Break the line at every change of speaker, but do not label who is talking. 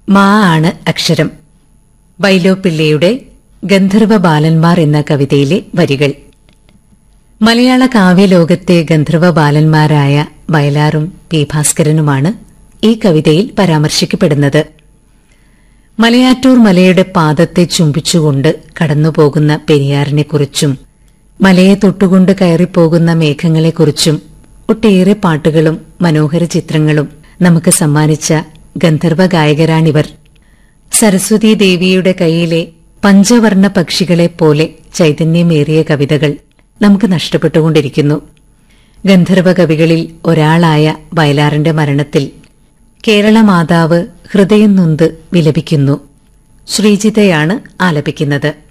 മാ ആണ് അക്ഷരം വൈലോപ്പിള്ളിയുടെ ഗന്ധർവ ബാലന്മാർ എന്ന കവിതയിലെ വരികൾ മലയാള കാവ്യലോകത്തെ ഗന്ധർവ ബാലന്മാരായ വയലാറും പി ഭാസ്കരനുമാണ് ഈ കവിതയിൽ പരാമർശിക്കപ്പെടുന്നത് മലയാറ്റൂർ മലയുടെ പാദത്തെ ചുംബിച്ചുകൊണ്ട് കടന്നുപോകുന്ന പെരിയാറിനെക്കുറിച്ചും മലയെ തൊട്ടുകൊണ്ട് കയറിപ്പോകുന്ന മേഘങ്ങളെക്കുറിച്ചും ഒട്ടേറെ പാട്ടുകളും മനോഹര ചിത്രങ്ങളും നമുക്ക് സമ്മാനിച്ച ഗന്ധർവ ഗായകരാണിവർ സരസ്വതീ ദേവിയുടെ കയ്യിലെ പഞ്ചവർണ്ണ പക്ഷികളെപ്പോലെ ചൈതന്യമേറിയ കവിതകൾ നമുക്ക് നഷ്ടപ്പെട്ടുകൊണ്ടിരിക്കുന്നു ഗന്ധർവ കവികളിൽ ഒരാളായ വയലാറിന്റെ മരണത്തിൽ കേരള മാതാവ് ഹൃദയം നൊന്ത് വിലപിക്കുന്നു ശ്രീജിതയാണ് ആലപിക്കുന്നത്